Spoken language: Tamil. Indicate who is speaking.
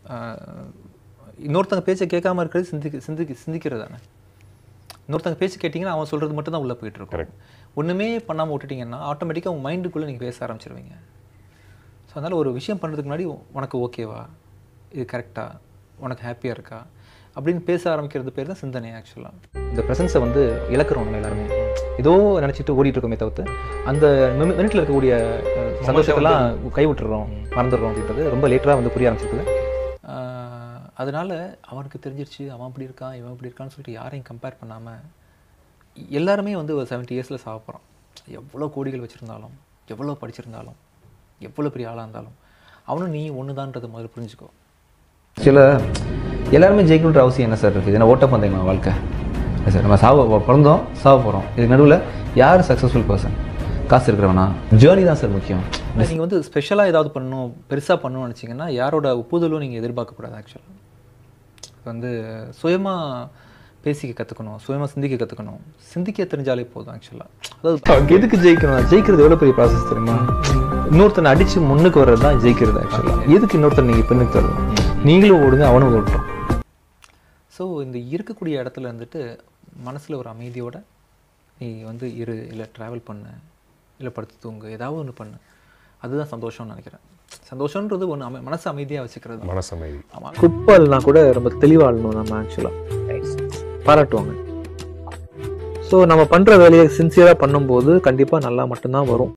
Speaker 1: இன்னொருத்தங்க பேச்சை கேட்காம இருக்கிறது சிந்திக்க சிந்திக்க சிந்திக்கிறது தானே இன்னொருத்தங்க பேச்சு கேட்டிங்கன்னா அவன் சொல்கிறது மட்டும் தான் உள்ளே போயிட்டு இருக்கும் ஒன்றுமே பண்ணாமல் விட்டுட்டீங்கன்னா ஆட்டோமேட்டிக்காக உங்கள் மைண்டுக்குள்ளே நீங்கள் பேச ஆரம்பிச்சிருவீங்க ஸோ அதனால் ஒரு விஷயம் பண்ணுறதுக்கு முன்னாடி உனக்கு ஓகேவா இது கரெக்டா உனக்கு ஹாப்பியாக இருக்கா அப்படின்னு பேச ஆரம்பிக்கிறது பேர் தான் சிந்தனை ஆக்சுவலாக இந்த ப்ரெசன்ஸை வந்து இழக்கிறோம் நம்ம எல்லாருமே ஏதோ நினச்சிட்டு ஓடிட்டு இருக்கோமே தவிர்த்து அந்த மினிட்ல இருக்கக்கூடிய அஹ், சந்தோஷத்தெல்லாம் கை விட்டுறோம் மறந்துடுறோம் அப்படின்றது ரொம்ப லேட்டராக வந்து புரிய ஆரம்பிச்சிருக்குது ஆஹ், அதனால அவனுக்கு தெரிஞ்சிருச்சு அவன் அப்படி இருக்கான் இவன் இப்படி இருக்கான்னு சொல்லிட்டு யாரையும் கம்பேர் பண்ணாமல் எல்லாருமே வந்து ஒரு செவன்ட்டி இயர்ஸில் சாக போகிறோம் எவ்வளோ கோடிகள் வச்சுருந்தாலும் எவ்வளோ படிச்சிருந்தாலும் எவ்வளோ பெரிய ஆளாக இருந்தாலும் அவனும் நீ ஒன்று தான்றதை முதல்ல புரிஞ்சுக்கோ
Speaker 2: சில எல்லாருமே ஜெயிக்கணுன்ற அவசியம் என்ன சார் இருக்குது ஏன்னா ஓட்டப்பந்தயமா வாழ்க்கை இல்லை சார் நம்ம சாவ பிறந்தோம் சாவ போகிறோம் இதுக்கு நடுவில் யார் சக்ஸஸ்ஃபுல் பர்சன் காசு இருக்கிறவனா ஜேர்னி தான் சார் முக்கியம்
Speaker 1: நீங்கள் வந்து ஸ்பெஷலாக ஏதாவது பண்ணணும் பெருசாக பண்ணணும்னு நினச்சிங்கன்னா யாரோட ஒப்புதலும் நீங்கள் எதிர்பார்க்கக்கூடாது ஆக்சுவலாக வந்து சுயமாக பேசிக்க கற்றுக்கணும் சுயமாக சிந்திக்க கற்றுக்கணும் சிந்திக்க தெரிஞ்சாலே போதும் ஆக்சுவலாக அதாவது எதுக்கு ஜெயிக்கணும் ஜெயிக்கிறது எவ்வளோ பெரிய ப்ராசஸ் தெரியுமா இன்னொருத்தனை அடித்து முன்னுக்கு வர்றது தான் ஜெயிக்கிறது ஆக்சுவலாக எதுக்கு இன்னொருத்தன் நீங்கள் பின்னுக்கு தரணும் நீங்களும் ஓடுங்க அவனும் ஓட்டும் ஸோ இந்த இருக்கக்கூடிய இடத்துல இருந்துட்டு மனசில் ஒரு அமைதியோட நீ வந்து இரு இல்லை ட்ராவல் பண்ணு இல்லை படுத்து தூங்கு ஏதாவது ஒன்று பண்ணு அதுதான் சந்தோஷம்னு நினைக்கிறேன் சந்தோஷன்றது ஒன்று அமை மனசு அமைதியாக வச்சுக்கிறது தான்.
Speaker 3: மனசமைதி
Speaker 1: ஆமாம் ஃபுட்பால்னா கூட ரொம்ப தெளிவாகணும் நம்ம ஆக்சுவலாக பாராட்டுவாங்க ஸோ நம்ம பண்ணுற வேலையை சின்சியராக பண்ணும்போது கண்டிப்பாக நல்லா மட்டும்தான் வரும்